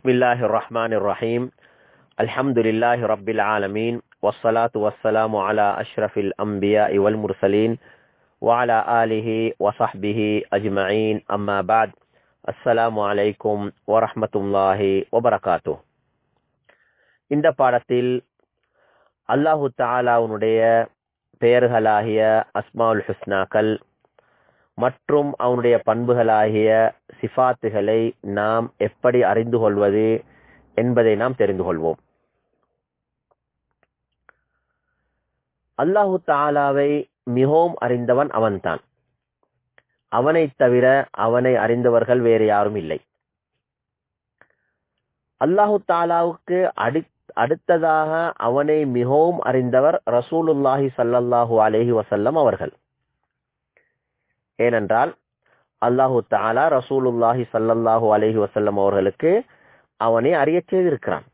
بسم الله الرحمن الرحيم الحمد لله رب العالمين والصلاة والسلام على أشرف الأنبياء والمرسلين وعلى آله وصحبه أجمعين أما بعد السلام عليكم ورحمة الله وبركاته இந்த பாடத்தில் அல்லாஹு தாலாவுனுடைய பெயர்களாகிய அஸ்மாவுல் ஹுஸ்னாக்கள் மற்றும் அவனுடைய பண்புகளாகிய சிஃபாத்துகளை நாம் எப்படி அறிந்து கொள்வது என்பதை நாம் தெரிந்து கொள்வோம் அல்லாஹு தாலாவை மிகவும் அறிந்தவன் அவன்தான் அவனை தவிர அவனை அறிந்தவர்கள் வேறு யாரும் இல்லை அல்லாஹு தாலாவுக்கு அடி அடுத்ததாக அவனை மிகவும் அறிந்தவர் ரசூலுல்லாஹி சல்லல்லாஹு அலேஹி வசல்லம் அவர்கள் ஏனென்றால் அல்லாஹு தாலா ரசூலுல்லாஹி சல்லல்லாஹு அலேஹி வசல்லம் அவர்களுக்கு அவனை அறிய செய்திருக்கிறான்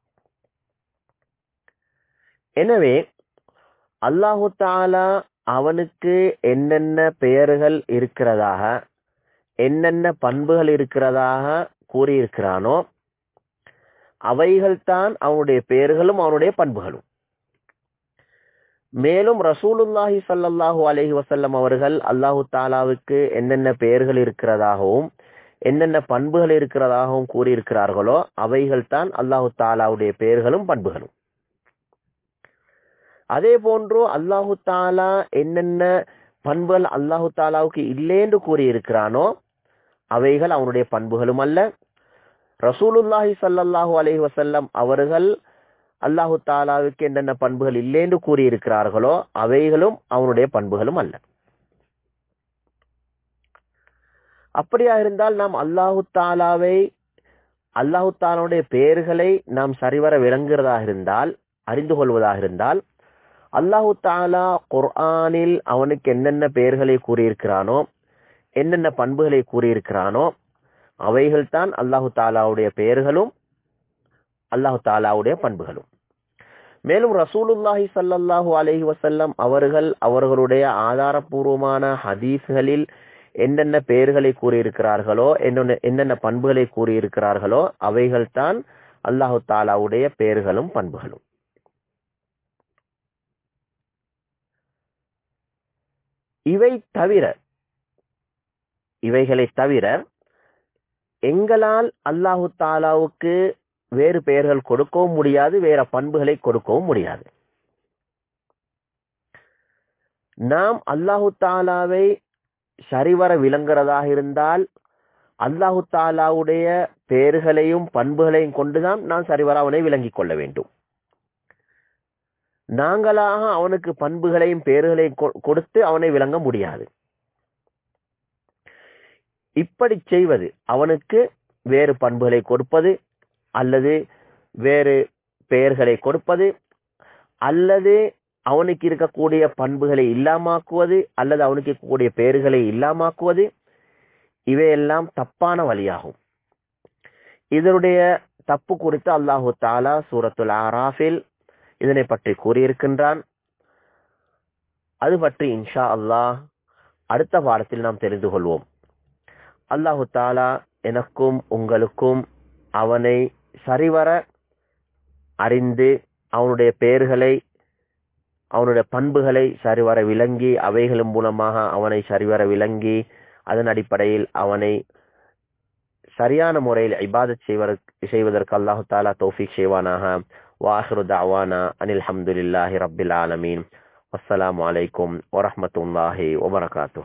எனவே அல்லாஹு தாலா அவனுக்கு என்னென்ன பெயர்கள் இருக்கிறதாக என்னென்ன பண்புகள் இருக்கிறதாக கூறியிருக்கிறானோ அவைகள்தான் அவனுடைய பெயர்களும் அவனுடைய பண்புகளும் மேலும் ரசூலுல்லாஹி சல்லாஹூ அலஹி வசல்லம் அவர்கள் அல்லாஹு தாலாவுக்கு என்னென்ன பெயர்கள் இருக்கிறதாகவும் என்னென்ன பண்புகள் இருக்கிறதாகவும் கூறியிருக்கிறார்களோ அவைகள் தான் அல்லாஹு தாலாவுடைய பெயர்களும் பண்புகளும் அதே போன்று அல்லாஹு தாலா என்னென்ன பண்புகள் அல்லாஹு தாலாவுக்கு இல்லைன்னு கூறியிருக்கிறானோ அவைகள் அவனுடைய பண்புகளும் அல்ல ரசூலுல்லாஹி சல்லாஹூ அலஹி வசல்லம் அவர்கள் அல்லாஹு தாலாவுக்கு என்னென்ன பண்புகள் இல்லை என்று கூறியிருக்கிறார்களோ அவைகளும் அவனுடைய பண்புகளும் அல்ல அப்படியா இருந்தால் நாம் அல்லாஹு தாலாவை அல்லாஹு தாலாவுடைய பெயர்களை நாம் சரிவர விளங்குறதாக இருந்தால் அறிந்து கொள்வதாக இருந்தால் அல்லாஹு தாலா குர்ஆனில் அவனுக்கு என்னென்ன பெயர்களை கூறியிருக்கிறானோ என்னென்ன பண்புகளை கூறியிருக்கிறானோ அவைகள் தான் அல்லாஹு தாலாவுடைய பெயர்களும் அல்லாஹு தாலாவுடைய பண்புகளும் மேலும் ரசூலுல்லாஹி சல்லாஹூ அலஹி வசல்லம் அவர்கள் அவர்களுடைய ஆதாரபூர்வமான ஹதீஸ்களில் என்னென்ன பெயர்களை கூறியிருக்கிறார்களோ என்னென்ன என்னென்ன பண்புகளை கூறியிருக்கிறார்களோ அவைகள் தான் அல்லாஹு தாலாவுடைய பெயர்களும் பண்புகளும் இவை தவிர இவைகளை தவிர எங்களால் அல்லாஹு தாலாவுக்கு வேறு பெயர்கள் கொடுக்கவும் முடியாது வேற பண்புகளை கொடுக்கவும் முடியாது நாம் அல்லாஹு தாலாவை சரிவர விளங்குறதாக இருந்தால் அல்லாஹு தாலாவுடைய பெயர்களையும் பண்புகளையும் கொண்டுதான் நாம் சரிவர அவனை விளங்கிக் கொள்ள வேண்டும் நாங்களாக அவனுக்கு பண்புகளையும் பெயர்களையும் கொடுத்து அவனை விளங்க முடியாது இப்படி செய்வது அவனுக்கு வேறு பண்புகளை கொடுப்பது அல்லது வேறு பெயர்களை கொடுப்பது அல்லது அவனுக்கு இருக்கக்கூடிய பண்புகளை இல்லாமாக்குவது அல்லது அவனுக்கு இருக்கக்கூடிய பெயர்களை இல்லாமாக்குவது இவையெல்லாம் தப்பான வழியாகும் இதனுடைய தப்பு குறித்து அல்லாஹு தாலா சூரத்துல் ஆராஃபில் இதனை பற்றி கூறியிருக்கின்றான் அது பற்றி இன்ஷா அல்லாஹ் அடுத்த பாடத்தில் நாம் தெரிந்து கொள்வோம் அல்லாஹு தாலா எனக்கும் உங்களுக்கும் அவனை சரிவர அறிந்து அவனுடைய பெயர்களை அவனுடைய பண்புகளை சரிவர விளங்கி அவைகளின் மூலமாக அவனை சரிவர விளங்கி அதன் அடிப்படையில் அவனை சரியான முறையில் இபாதத் செய்வதற்கு அல்லாஹு தாலா தௌஃபிக் செய்வானாக வாஹிரு தாவானா அனில் அஹமதுல்லாஹி ரபில் ஆலமீன் அஸ்ஸலாமு அலைக்கும் வரஹமத்துல்லாஹி வபரகாத்து